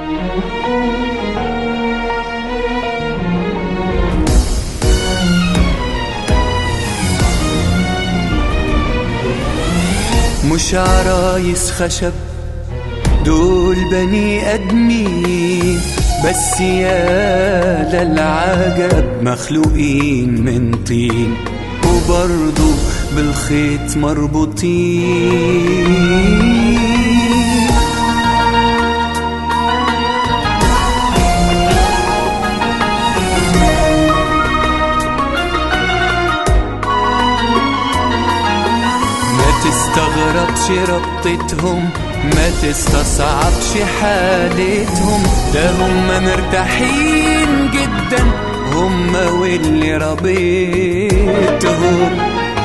مش عرايس خشب دول بني ادمين بس يا للعجب مخلوقين من طين وبرضو بالخيط مربوطين ما تستغربش ربطتهم ما تستصعبش حالتهم ده هم مرتاحين جدا هم واللي ربيتهم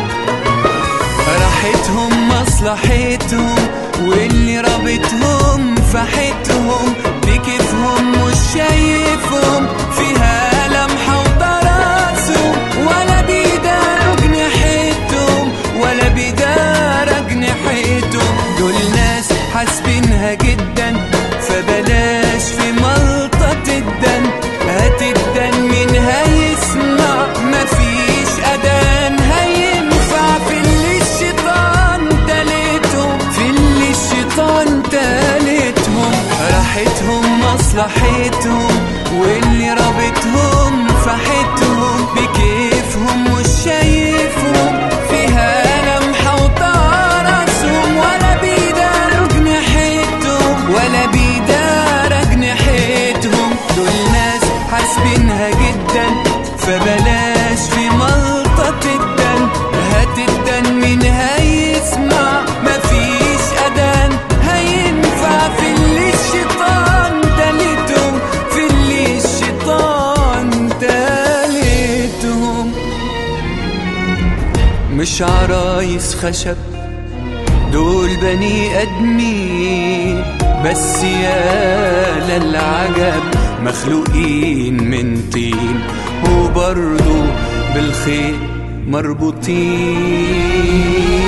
راحتهم مصلحتهم واللي رابطهم فحتهم بكيفهم مش شايفهم فيها لمحة وطراسهم ولا بيداروا جناحتهم ولا بيداروا جناحتهم دول ناس حاسبينها جدا فبلاش في ملطة الدم هات الدم من هيسمع مفيش أذان هينفع في اللي الشيطان تالتهم في اللي الشيطان تالتهم راحتهم مصلحتهم واللي رابطهم فحتهم بكيفهم مش شايفهم فيها لمحة وطرسهم ولا بيداروا جناحتهم ولا بيداروا جناحتهم دول ناس حاسبينها جدا فبلاش في ملطة الدم هات الدم من هيسمع مفيش أذان هينفع في اللي الشيطان تالتهم في اللي الشيطان تالتهم مش عرايس خشب دول بني ادمين بس يا للعجب مخلوقين من طين وبرضو بالخير مربوطين